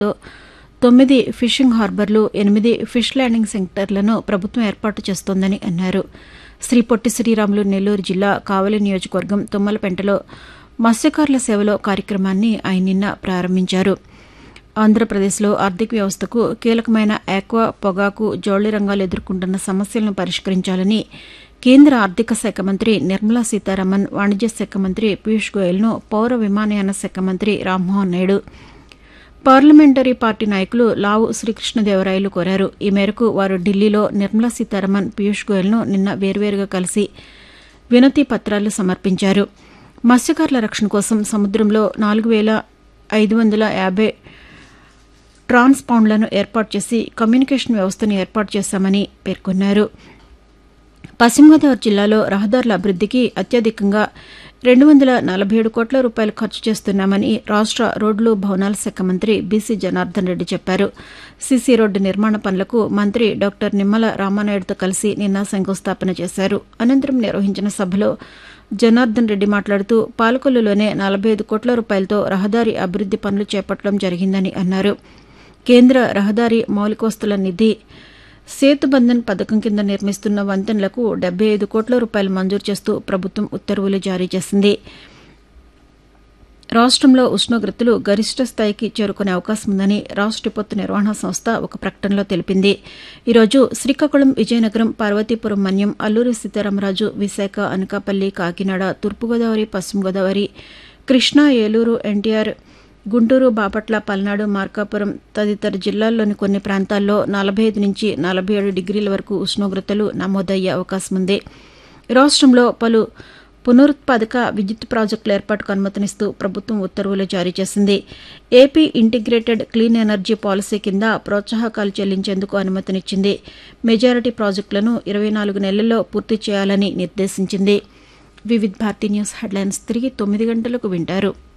తొమ్మిది ఫిషింగ్ హార్బర్లు ఎనిమిది ఫిష్ ల్యాండింగ్ సెంటర్లను ప్రభుత్వం ఏర్పాటు చేస్తోందని అన్నారు శ్రీ పొట్టి శ్రీరాములు నెల్లూరు జిల్లా కావలి నియోజకవర్గం తుమ్మలపెంటలో మత్స్యకారుల సేవలో కార్యక్రమాన్ని ఆయన నిన్న ప్రారంభించారు ఆంధ్రప్రదేశ్లో ఆర్థిక వ్యవస్థకు కీలకమైన ఆక్వా పొగాకు జౌళి రంగాలు ఎదుర్కొంటున్న సమస్యలను పరిష్కరించాలని కేంద్ర ఆర్థిక శాఖ మంత్రి నిర్మలా సీతారామన్ వాణిజ్య శాఖ మంత్రి పీయూష్ గోయల్ను పౌర విమానయాన శాఖ మంత్రి రామ్మోహన్ నాయుడు పార్లమెంటరీ పార్టీ నాయకులు లావు శ్రీకృష్ణదేవరాయలు కోరారు ఈ మేరకు వారు ఢిల్లీలో నిర్మలా సీతారామన్ పీయూష్ గోయల్ను నిన్న వేర్వేరుగా కలిసి వినతి పత్రాలు సమర్పించారు మత్స్యకారుల రక్షణ కోసం సముద్రంలో నాలుగు వేల ఐదు వందల యాభై ట్రాన్స్పాండ్లను ఏర్పాటు చేసి కమ్యూనికేషన్ వ్యవస్థను ఏర్పాటు చేశామని పేర్కొన్నారు పశ్చిమ గోదావరి జిల్లాలో రహదారుల అభివృద్దికి అత్యధికంగా రెండు వందల నలభై ఏడు కోట్ల రూపాయలు ఖర్చు చేస్తున్నామని రాష్ట రోడ్లు భవనాల శాఖ మంత్రి బీసీ జనార్దన్ రెడ్డి చెప్పారు సీసీ రోడ్డు నిర్మాణ పనులకు మంత్రి డాక్టర్ నిమ్మల రామానాయుడుతో కలిసి నిన్న శంకుస్థాపన చేశారు అనంతరం నిర్వహించిన సభలో జనార్దన్ రెడ్డి మాట్లాడుతూ పాలకొల్లులోనే నలభై ఐదు కోట్ల రూపాయలతో రహదారి అభివృద్ది పనులు చేపట్టడం జరిగిందని అన్నారు కేంద్ర రహదారి మౌలిక వస్తుల నిధి సేతుబంధన్ పథకం కింద నిర్మిస్తున్న వంతెనలకు డెబ్బై ఐదు కోట్ల రూపాయలు మంజూరు చేస్తూ ప్రభుత్వం ఉత్తర్వులు జారీ చేసింది రాష్ట్రంలో ఉష్ణోగ్రతలు గరిష్ట స్థాయికి చేరుకునే అవకాశం ఉందని రాష్ట్ర విపత్తు నిర్వహణ సంస్థ ఒక ప్రకటనలో తెలిపింది ఈరోజు శ్రీకాకుళం విజయనగరం పార్వతీపురం మన్యం అల్లూరి సీతారామరాజు విశాఖ అనకాపల్లి కాకినాడ తూర్పుగోదావరి పశ్చిమ గోదావరి కృష్ణా ఏలూరు ఎన్టీఆర్ గుంటూరు బాపట్ల పల్నాడు మార్కాపురం తదితర జిల్లాల్లోని కొన్ని ప్రాంతాల్లో నలభై ఐదు నుంచి నలభై ఏడు డిగ్రీల వరకు ఉష్ణోగ్రతలు నమోదయ్యే అవకాశం ఉంది రాష్ట్రంలో పలు పునరుత్పాదక విద్యుత్ ప్రాజెక్టుల ఏర్పాటుకు అనుమతినిస్తూ ప్రభుత్వం ఉత్తర్వులు జారీ చేసింది AP integrated clean energy policy కింద ప్రోత్సాహకాలు చెల్లించేందుకు అనుమతినిచ్చింది మెజారిటీ ప్రాజెక్టులను ఇరవై నాలుగు నెలల్లో పూర్తి చేయాలని నిర్దేశించింది వివిధ్ భారతీ న్యూస్ హెడ్లైన్స్ తిరిగి తొమ్మిది గంటలకు వింటారు